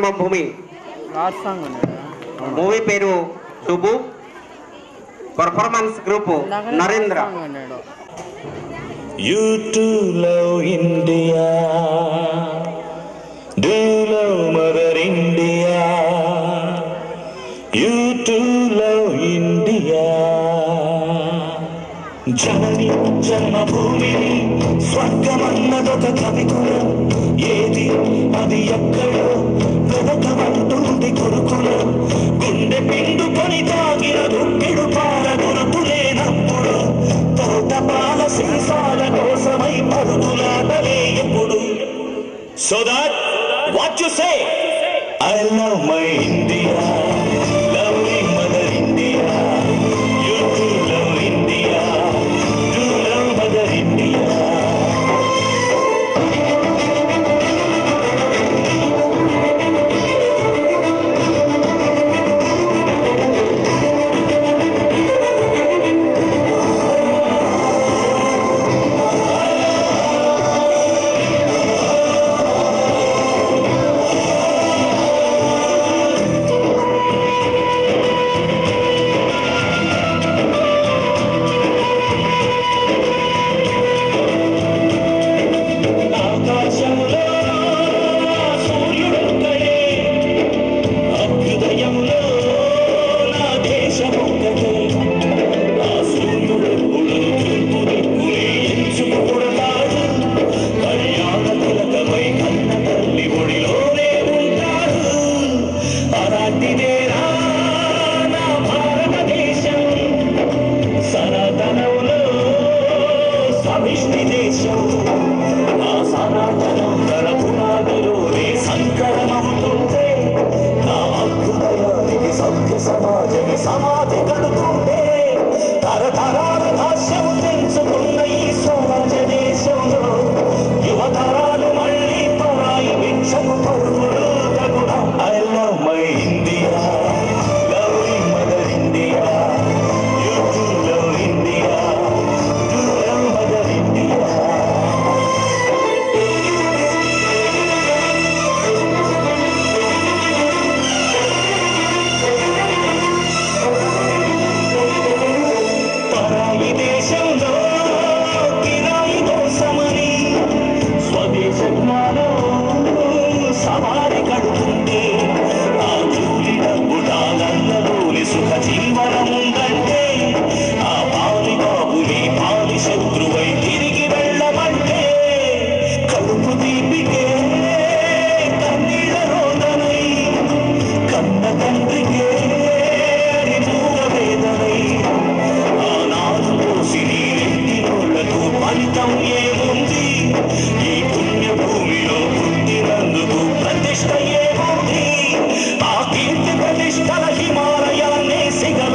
జన్మభూమి last song ఉన్నాడు movie పేరు Shubhu performance group Narendra song ఉన్నాడు You too love India. Do love Mother India. You too love India. జనని జన్మభూమిని స్వర్గమన్నదొక కవికులం ఏది అది ఎక్కడో వెదకమంటుంది కొడుకులం గుండె పిండుకొని తాగిన దుప్పిడు పాల గురుతులేనప్పుడు తోట పాల సింసాల కోసమై పరుగులాటలే ఎప్పుడు so that what you say I love my India love mother India you too love India too love mother India ఆకాశంలో సూర్యుడొక్కడే అభ్యుదయంలో నా దేశమొక్కటే ఆ సూర్యుడెప్పుడు తూర్పు దిక్కులే ఎంచుకుడతాడు కళ్యాణ తిలకమై కన్న తల్లి ఒడిలోనే ఉంటాడు అలాంటిదేరా నా భారతదేశం సనాతనంలో సమిష్టి దేశం ఆ సనాతనం తన పునాదిలోనే సంకలమవుతుంటే నా అభ్యుదయానికి సభ్య సమాజం సమాధి కడుతుంటే తరతరాల భాష్యం తెంచుకున్న ఈ స్వరాజ దేశంలో యువతరాలు మళ్ళీ పరాయి భిక్షకు పరుగులు తగున I love my India love mother India you too love India too love mother India పరాయి దేశంలో కిరాయి కోసమని స్వదేశ జ్ఞానం సవారి కడుతుంది ఆ కూలి డబ్బుటాలన్నలోని సుఖ జీవనం ఉందంటే ఆ పాలి బాబుని పాలి శత్రువై తిరిగి వెళ్ళమంటే కడుపు తీపికే కన్నీళ్ళ రోదనై కన్న తండ్రికే అది మూల వేదనై ఆనాడు పోసి నీరెత్తినోళ్లకు ఫలితం ఏముంది ఈ పుణ్య భూమిలో పుట్టినందుకు ప్రతిష్ట ఏముంది ఆ కీర్తి ప్రతిష్టల హిమాలయాన్ని సిగల